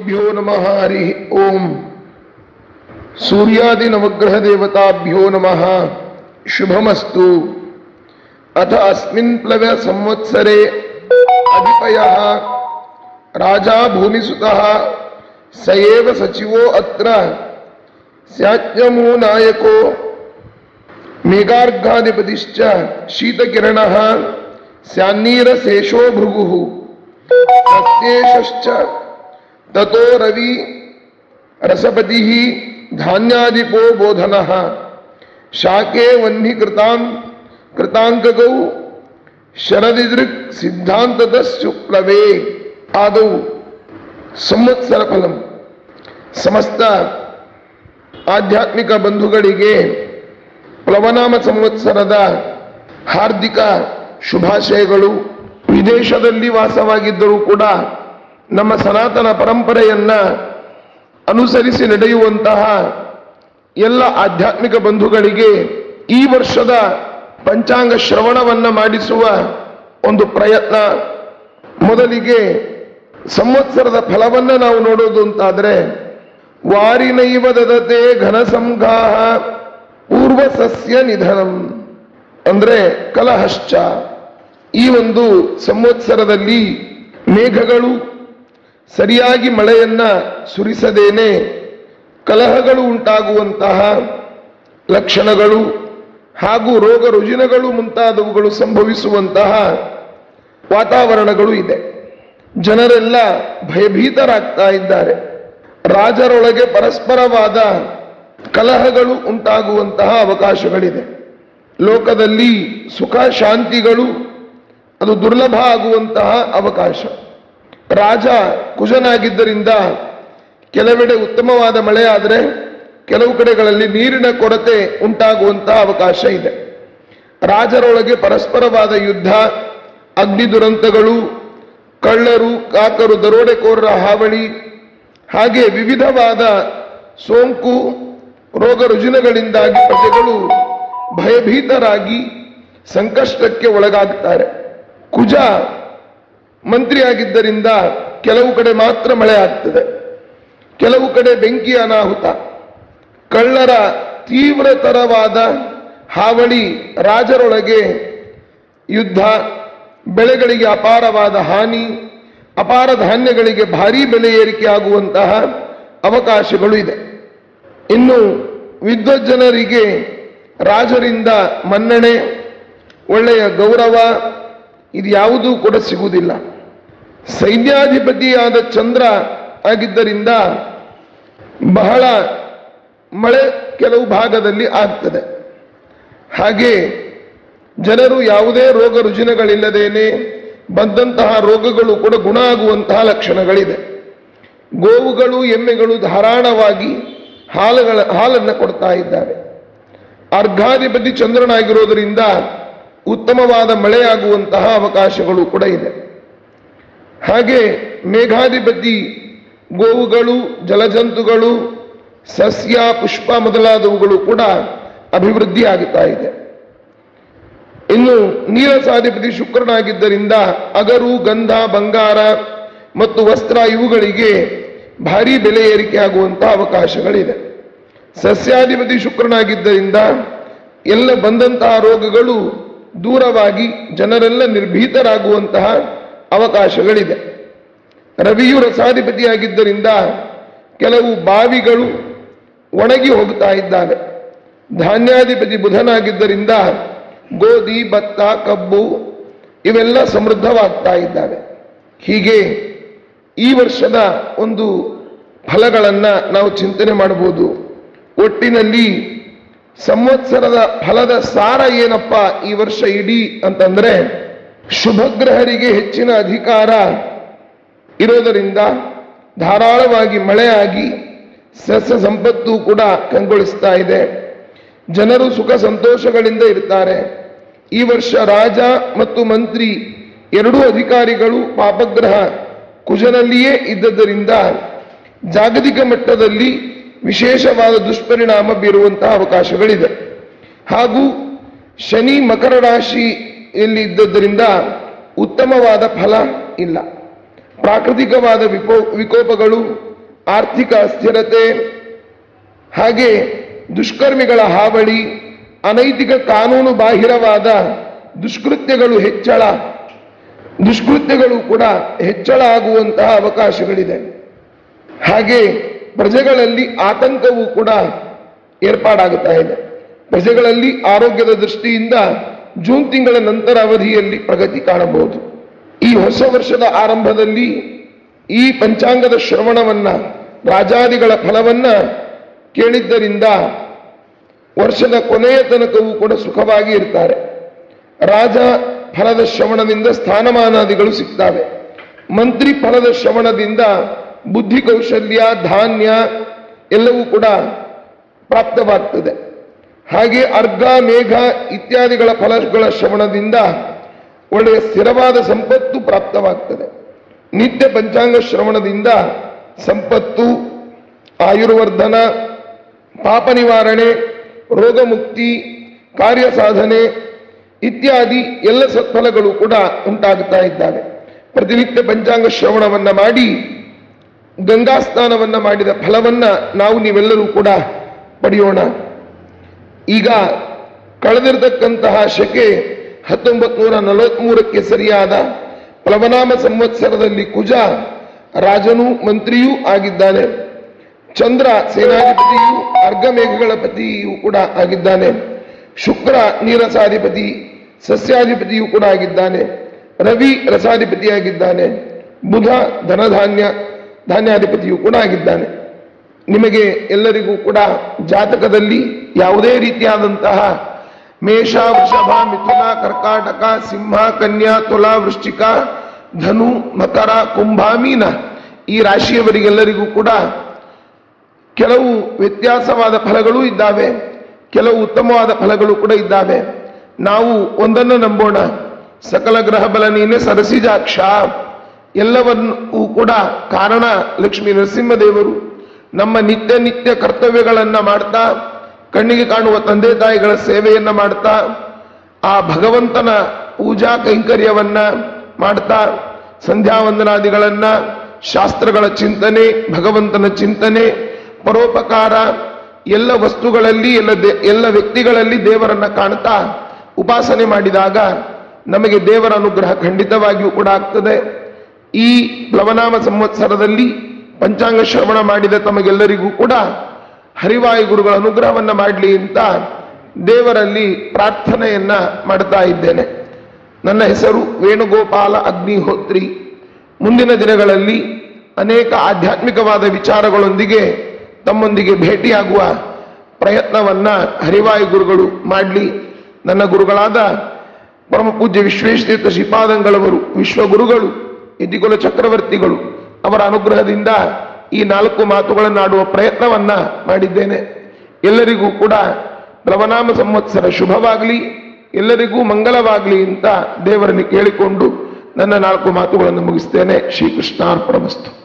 श्रीगुरुभ्यो नमः हरिः ओम् सूर्यादिनवग्रहदेवताभ्यो नमः शुभमस्तु अथ अस्मिन् प्लवसंवत्सरे अधिपयः राजा भूमिसुतः स एव सचिवो अत्र स्याच्यमो नायको मेघार्घाधिपतिश्च शीतकिरणः स्यान्नीरशेषो भृगुः सत्येशश्च ततो रवि रसपतिः धान्यादिपो बोधनः शाके वह्निकृतां कृताङ्कगौ ಶರದಿದೃಕ್ ಸಿದ್ಧಾಂತದ ಶುಕ್ಲವೇ ಆದವು ಸಂವತ್ಸರ ಫಲಂ ಸಮಸ್ತ ಆಧ್ಯಾತ್ಮಿಕ ಬಂಧುಗಳಿಗೆ ಪ್ಲವನಾಮ ಸಂವತ್ಸರದ ಹಾರ್ದಿಕ ಶುಭಾಶಯಗಳು ವಿದೇಶದಲ್ಲಿ ವಾಸವಾಗಿದ್ದರೂ ಕೂಡ ನಮ್ಮ ಸನಾತನ ಪರಂಪರೆಯನ್ನ ಅನುಸರಿಸಿ ನಡೆಯುವಂತಹ ಎಲ್ಲ ಆಧ್ಯಾತ್ಮಿಕ ಬಂಧುಗಳಿಗೆ ಈ ವರ್ಷದ ಪಂಚಾಂಗ ಶ್ರವಣವನ್ನ ಮಾಡಿಸುವ ಒಂದು ಪ್ರಯತ್ನ ಮೊದಲಿಗೆ ಸಂವತ್ಸರದ ಫಲವನ್ನ ನಾವು ನೋಡೋದು ಅಂತಾದ್ರೆ ವಾರಿನೈವ ದದತೆ ಘನ ಸಂಘಾಹ ಪೂರ್ವ ಸಸ್ಯ ನಿಧನಂ ಅಂದ್ರೆ ಕಲಹಶ್ಚ ಈ ಒಂದು ಸಂವತ್ಸರದಲ್ಲಿ ಮೇಘಗಳು ಸರಿಯಾಗಿ ಮಳೆಯನ್ನ ಸುರಿಸದೇನೆ ಕಲಹಗಳು ಉಂಟಾಗುವಂತಹ ಲಕ್ಷಣಗಳು ಹಾಗೂ ರೋಗ ರುಜಿನಗಳು ಮುಂತಾದವುಗಳು ಸಂಭವಿಸುವಂತಹ ವಾತಾವರಣಗಳು ಇದೆ ಜನರೆಲ್ಲ ಭಯಭೀತರಾಗ್ತಾ ಇದ್ದಾರೆ ರಾಜರೊಳಗೆ ಪರಸ್ಪರವಾದ ಕಲಹಗಳು ಉಂಟಾಗುವಂತಹ ಅವಕಾಶಗಳಿದೆ ಲೋಕದಲ್ಲಿ ಸುಖ ಶಾಂತಿಗಳು ಅದು ದುರ್ಲಭ ಆಗುವಂತಹ ಅವಕಾಶ ರಾಜ ಕುಜನಾಗಿದ್ದರಿಂದ ಕೆಲವೆಡೆ ಉತ್ತಮವಾದ ಮಳೆ ಆದರೆ ಕೆಲವು ಕಡೆಗಳಲ್ಲಿ ನೀರಿನ ಕೊರತೆ ಉಂಟಾಗುವಂತಹ ಅವಕಾಶ ಇದೆ ರಾಜರೊಳಗೆ ಪರಸ್ಪರವಾದ ಯುದ್ಧ ಅಗ್ನಿ ದುರಂತಗಳು ಕಳ್ಳರು ಕಾಕರು ದರೋಡೆಕೋರರ ಹಾವಳಿ ಹಾಗೆ ವಿವಿಧವಾದ ಸೋಂಕು ರೋಗ ರುಜಿನಗಳಿಂದಾಗಿ ಪ್ರಜೆಗಳು ಭಯಭೀತರಾಗಿ ಸಂಕಷ್ಟಕ್ಕೆ ಒಳಗಾಗ್ತಾರೆ ಕುಜ ಮಂತ್ರಿಯಾಗಿದ್ದರಿಂದ ಕೆಲವು ಕಡೆ ಮಾತ್ರ ಮಳೆ ಆಗ್ತದೆ ಕೆಲವು ಕಡೆ ಬೆಂಕಿ ಅನಾಹುತ ಕಳ್ಳರ ತೀವ್ರತರವಾದ ಹಾವಳಿ ರಾಜರೊಳಗೆ ಯುದ್ಧ ಬೆಳೆಗಳಿಗೆ ಅಪಾರವಾದ ಹಾನಿ ಅಪಾರ ಧಾನ್ಯಗಳಿಗೆ ಭಾರೀ ಬೆಲೆ ಏರಿಕೆ ಆಗುವಂತಹ ಅವಕಾಶಗಳು ಇದೆ ಇನ್ನು ವಿದ್ವಜ್ಜನರಿಗೆ ರಾಜರಿಂದ ಮನ್ನಣೆ ಒಳ್ಳೆಯ ಗೌರವ ಇದು ಯಾವುದೂ ಕೂಡ ಸಿಗುವುದಿಲ್ಲ ಸೈನ್ಯಾಧಿಪತಿಯಾದ ಚಂದ್ರ ಆಗಿದ್ದರಿಂದ ಬಹಳ ಮಳೆ ಕೆಲವು ಭಾಗದಲ್ಲಿ ಆಗ್ತದೆ ಹಾಗೆ ಜನರು ಯಾವುದೇ ರೋಗ ರುಜಿನಗಳಿಲ್ಲದೇನೆ ಬಂದಂತಹ ರೋಗಗಳು ಕೂಡ ಗುಣ ಆಗುವಂತಹ ಲಕ್ಷಣಗಳಿದೆ ಗೋವುಗಳು ಎಮ್ಮೆಗಳು ಧಾರಾಳವಾಗಿ ಹಾಲುಗಳ ಹಾಲನ್ನು ಕೊಡ್ತಾ ಇದ್ದಾರೆ ಅರ್ಘಾಧಿಪತಿ ಚಂದ್ರನಾಗಿರೋದರಿಂದ ಉತ್ತಮವಾದ ಮಳೆಯಾಗುವಂತಹ ಅವಕಾಶಗಳು ಕೂಡ ಇದೆ ಹಾಗೆ ಮೇಘಾಧಿಪತಿ ಗೋವುಗಳು ಜಲಜಂತುಗಳು ಸಸ್ಯ ಪುಷ್ಪ ಮೊದಲಾದವುಗಳು ಕೂಡ ಅಭಿವೃದ್ಧಿ ಆಗುತ್ತಾ ಇದೆ ಇನ್ನು ನೀರಸಾಧಿಪತಿ ಶುಕ್ರನಾಗಿದ್ದರಿಂದ ಅಗರು ಗಂಧ ಬಂಗಾರ ಮತ್ತು ವಸ್ತ್ರ ಇವುಗಳಿಗೆ ಭಾರಿ ಬೆಲೆ ಏರಿಕೆ ಆಗುವಂತಹ ಅವಕಾಶಗಳಿದೆ ಸಸ್ಯಾಧಿಪತಿ ಶುಕ್ರನಾಗಿದ್ದರಿಂದ ಎಲ್ಲ ಬಂದಂತಹ ರೋಗಗಳು ದೂರವಾಗಿ ಜನರೆಲ್ಲ ನಿರ್ಭೀತರಾಗುವಂತಹ ಅವಕಾಶಗಳಿದೆ ರವಿಯು ರಸಾಧಿಪತಿಯಾಗಿದ್ದರಿಂದ ಕೆಲವು ಬಾವಿಗಳು ಒಣಗಿ ಹೋಗ್ತಾ ಇದ್ದಾವೆ ಧಾನ್ಯಾಧಿಪತಿ ಬುಧನಾಗಿದ್ದರಿಂದ ಗೋಧಿ ಭತ್ತ ಕಬ್ಬು ಇವೆಲ್ಲ ಸಮೃದ್ಧವಾಗ್ತಾ ಇದ್ದಾವೆ ಹೀಗೆ ಈ ವರ್ಷದ ಒಂದು ಫಲಗಳನ್ನ ನಾವು ಚಿಂತನೆ ಮಾಡಬಹುದು ಒಟ್ಟಿನಲ್ಲಿ ಸಂವತ್ಸರದ ಫಲದ ಸಾರ ಏನಪ್ಪ ಈ ವರ್ಷ ಇಡೀ ಅಂತಂದ್ರೆ ಶುಭಗ್ರಹರಿಗೆ ಹೆಚ್ಚಿನ ಅಧಿಕಾರ ಇರೋದರಿಂದ ಧಾರಾಳವಾಗಿ ಮಳೆಯಾಗಿ ಸಸ್ಯ ಸಂಪತ್ತು ಕೂಡ ಕಂಗೊಳಿಸ್ತಾ ಇದೆ ಜನರು ಸುಖ ಸಂತೋಷಗಳಿಂದ ಇರ್ತಾರೆ ಈ ವರ್ಷ ರಾಜ ಮತ್ತು ಮಂತ್ರಿ ಎರಡೂ ಅಧಿಕಾರಿಗಳು ಪಾಪಗ್ರಹ ಕುಜನಲ್ಲಿಯೇ ಇದ್ದದ್ದರಿಂದ ಜಾಗತಿಕ ಮಟ್ಟದಲ್ಲಿ ವಿಶೇಷವಾದ ದುಷ್ಪರಿಣಾಮ ಬೀರುವಂತಹ ಅವಕಾಶಗಳಿದೆ ಹಾಗೂ ಶನಿ ಮಕರ ರಾಶಿಯಲ್ಲಿ ಇದ್ದದ್ದರಿಂದ ಉತ್ತಮವಾದ ಫಲ ಇಲ್ಲ ಪ್ರಾಕೃತಿಕವಾದ ವಿಪೋ ವಿಕೋಪಗಳು ಆರ್ಥಿಕ ಅಸ್ಥಿರತೆ ಹಾಗೆ ದುಷ್ಕರ್ಮಿಗಳ ಹಾವಳಿ ಅನೈತಿಕ ಕಾನೂನು ಬಾಹಿರವಾದ ದುಷ್ಕೃತ್ಯಗಳು ಹೆಚ್ಚಳ ದುಷ್ಕೃತ್ಯಗಳು ಕೂಡ ಹೆಚ್ಚಳ ಆಗುವಂತಹ ಅವಕಾಶಗಳಿದೆ ಹಾಗೆ ಪ್ರಜೆಗಳಲ್ಲಿ ಆತಂಕವೂ ಕೂಡ ಏರ್ಪಾಡಾಗುತ್ತಾ ಇದೆ ಪ್ರಜೆಗಳಲ್ಲಿ ಆರೋಗ್ಯದ ದೃಷ್ಟಿಯಿಂದ ಜೂನ್ ತಿಂಗಳ ನಂತರ ಅವಧಿಯಲ್ಲಿ ಪ್ರಗತಿ ಕಾಣಬಹುದು ಈ ಹೊಸ ವರ್ಷದ ಆರಂಭದಲ್ಲಿ ಈ ಪಂಚಾಂಗದ ಶ್ರವಣವನ್ನ ರಾಜಾದಿಗಳ ಫಲವನ್ನ ಕೇಳಿದ್ದರಿಂದ ವರ್ಷದ ಕೊನೆಯ ತನಕವೂ ಕೂಡ ಸುಖವಾಗಿ ಇರ್ತಾರೆ ರಾಜ ಫಲದ ಶ್ರವಣದಿಂದ ಸ್ಥಾನಮಾನಾದಿಗಳು ಸಿಗ್ತವೆ ಮಂತ್ರಿ ಫಲದ ಶ್ರವಣದಿಂದ ಬುದ್ಧಿ ಕೌಶಲ್ಯ ಧಾನ್ಯ ಎಲ್ಲವೂ ಕೂಡ ಪ್ರಾಪ್ತವಾಗ್ತದೆ ಹಾಗೆ ಅರ್ಘ ಮೇಘ ಇತ್ಯಾದಿಗಳ ಫಲಗಳ ಶ್ರವಣದಿಂದ ಒಳ್ಳೆಯ ಸ್ಥಿರವಾದ ಸಂಪತ್ತು ಪ್ರಾಪ್ತವಾಗ್ತದೆ ನಿತ್ಯ ಪಂಚಾಂಗ ಶ್ರವಣದಿಂದ ಸಂಪತ್ತು ಆಯುರ್ವರ್ಧನ ಪಾಪ ನಿವಾರಣೆ ರೋಗ ಮುಕ್ತಿ ಕಾರ್ಯ ಸಾಧನೆ ಇತ್ಯಾದಿ ಎಲ್ಲ ಸತ್ಫಲಗಳು ಕೂಡ ಉಂಟಾಗುತ್ತಾ ಇದ್ದಾವೆ ಪ್ರತಿನಿತ್ಯ ಪಂಚಾಂಗ ಶ್ರವಣವನ್ನ ಮಾಡಿ ಗಂಗಾ ಸ್ನಾನವನ್ನ ಮಾಡಿದ ಫಲವನ್ನ ನಾವು ನೀವೆಲ್ಲರೂ ಕೂಡ ಪಡೆಯೋಣ ಈಗ ಕಳೆದಿರತಕ್ಕಂತಹ ಶಕೆ ಹತ್ತೊಂಬತ್ ನೂರ ನಲವತ್ಮೂರಕ್ಕೆ ಸರಿಯಾದ ಪ್ಲವನಾಮ ಸಂವತ್ಸರದಲ್ಲಿ ಕುಜ ರಾಜನೂ ಮಂತ್ರಿಯೂ ಆಗಿದ್ದಾನೆ ಚಂದ್ರ ಸೇನಾಧಿಪತಿಯು ಅರ್ಘಮೇಘಗಳ ಪತಿಯೂ ಕೂಡ ಆಗಿದ್ದಾನೆ ಶುಕ್ರ ನೀರಸಾಧಿಪತಿ ಸಸ್ಯಾಧಿಪತಿಯೂ ಕೂಡ ಆಗಿದ್ದಾನೆ ರವಿ ರಸಾಧಿಪತಿಯಾಗಿದ್ದಾನೆ ಬುಧ ಧನಧಾನ್ಯ ಧಾನ್ಯಾಧಿಪತಿಯೂ ಕೂಡ ಆಗಿದ್ದಾನೆ ನಿಮಗೆ ಎಲ್ಲರಿಗೂ ಕೂಡ ಜಾತಕದಲ್ಲಿ ಯಾವುದೇ ರೀತಿಯಾದಂತಹ ಮೇಷ ವೃಷಭ ಮಿಥುನ ಕರ್ಕಾಟಕ ಸಿಂಹ ಕನ್ಯಾ ತುಲಾ ವೃಶ್ಚಿಕ ಧನು ಮಕರ ಕುಂಭ ಮೀನ ಈ ರಾಶಿಯವರಿಗೆಲ್ಲರಿಗೂ ಕೂಡ ಕೆಲವು ವ್ಯತ್ಯಾಸವಾದ ಫಲಗಳು ಇದ್ದಾವೆ ಕೆಲವು ಉತ್ತಮವಾದ ಫಲಗಳು ಕೂಡ ಇದ್ದಾವೆ ನಾವು ಒಂದನ್ನು ನಂಬೋಣ ಸಕಲ ಗ್ರಹ ಬಲ ನೀನೆ ಸರಸಿಜಾಕ್ಷ ಎಲ್ಲವನ್ನೂ ಕೂಡ ಕಾರಣ ಲಕ್ಷ್ಮೀ ನರಸಿಂಹದೇವರು ನಮ್ಮ ನಿತ್ಯ ನಿತ್ಯ ಕರ್ತವ್ಯಗಳನ್ನ ಮಾಡ್ತಾ ಕಣ್ಣಿಗೆ ಕಾಣುವ ತಂದೆ ತಾಯಿಗಳ ಸೇವೆಯನ್ನ ಮಾಡ್ತಾ ಆ ಭಗವಂತನ ಪೂಜಾ ಕೈಂಕರ್ಯವನ್ನ ಮಾಡ್ತಾ ಸಂಧ್ಯಾ ವಂದನಾದಿಗಳನ್ನ ಶಾಸ್ತ್ರಗಳ ಚಿಂತನೆ ಭಗವಂತನ ಚಿಂತನೆ ಪರೋಪಕಾರ ಎಲ್ಲ ವಸ್ತುಗಳಲ್ಲಿ ಎಲ್ಲ ದೇ- ಎಲ್ಲ ವ್ಯಕ್ತಿಗಳಲ್ಲಿ ದೇವರನ್ನ ಕಾಣ್ತಾ ಉಪಾಸನೆ ಮಾಡಿದಾಗ ನಮಗೆ ದೇವರ ಅನುಗ್ರಹ ಖಂಡಿತವಾಗಿಯೂ ಕೂಡ ಆಗ್ತದೆ ಈ ಪ್ಲವನಾಮ ಸಂವತ್ಸರದಲ್ಲಿ ಪಂಚಾಂಗ ಶ್ರವಣ ಮಾಡಿದ ತಮಗೆಲ್ಲರಿಗೂ ಕೂಡ ಹರಿವಾಯು ಗುರುಗಳ ಅನುಗ್ರಹವನ್ನ ಮಾಡಲಿ ಅಂತ ದೇವರಲ್ಲಿ ಪ್ರಾರ್ಥನೆಯನ್ನ ಮಾಡ್ತಾ ಇದ್ದೇನೆ ನನ್ನ ಹೆಸರು ವೇಣುಗೋಪಾಲ ಅಗ್ನಿಹೋತ್ರಿ ಮುಂದಿನ ದಿನಗಳಲ್ಲಿ ಅನೇಕ ಆಧ್ಯಾತ್ಮಿಕವಾದ ವಿಚಾರಗಳೊಂದಿಗೆ ತಮ್ಮೊಂದಿಗೆ ಭೇಟಿಯಾಗುವ ಪ್ರಯತ್ನವನ್ನ ಹರಿವಾಯು ಗುರುಗಳು ಮಾಡಲಿ ನನ್ನ ಗುರುಗಳಾದ ಪರಮ ಪೂಜ್ಯ ವಿಶ್ವೇಶ್ತೀರ್ಥ ಶ್ರೀಪಾದಂಗಳವರು ವಿಶ್ವಗುರುಗಳು ಯತಿಕುಲ ಚಕ್ರವರ್ತಿಗಳು ಅವರ ಅನುಗ್ರಹದಿಂದ ಈ ನಾಲ್ಕು ಮಾತುಗಳನ್ನಾಡುವ ಪ್ರಯತ್ನವನ್ನ ಮಾಡಿದ್ದೇನೆ ಎಲ್ಲರಿಗೂ ಕೂಡ ಪ್ಲವನಾಮ ಸಂವತ್ಸರ ಶುಭವಾಗಲಿ ಎಲ್ಲರಿಗೂ ಮಂಗಲವಾಗಲಿ ಅಂತ ದೇವರಲ್ಲಿ ಕೇಳಿಕೊಂಡು ನನ್ನ ನಾಲ್ಕು ಮಾತುಗಳನ್ನು ಮುಗಿಸ್ತೇನೆ ಶ್ರೀಕೃಷ್ಣಾರ್ಪಣಮಸ್ತು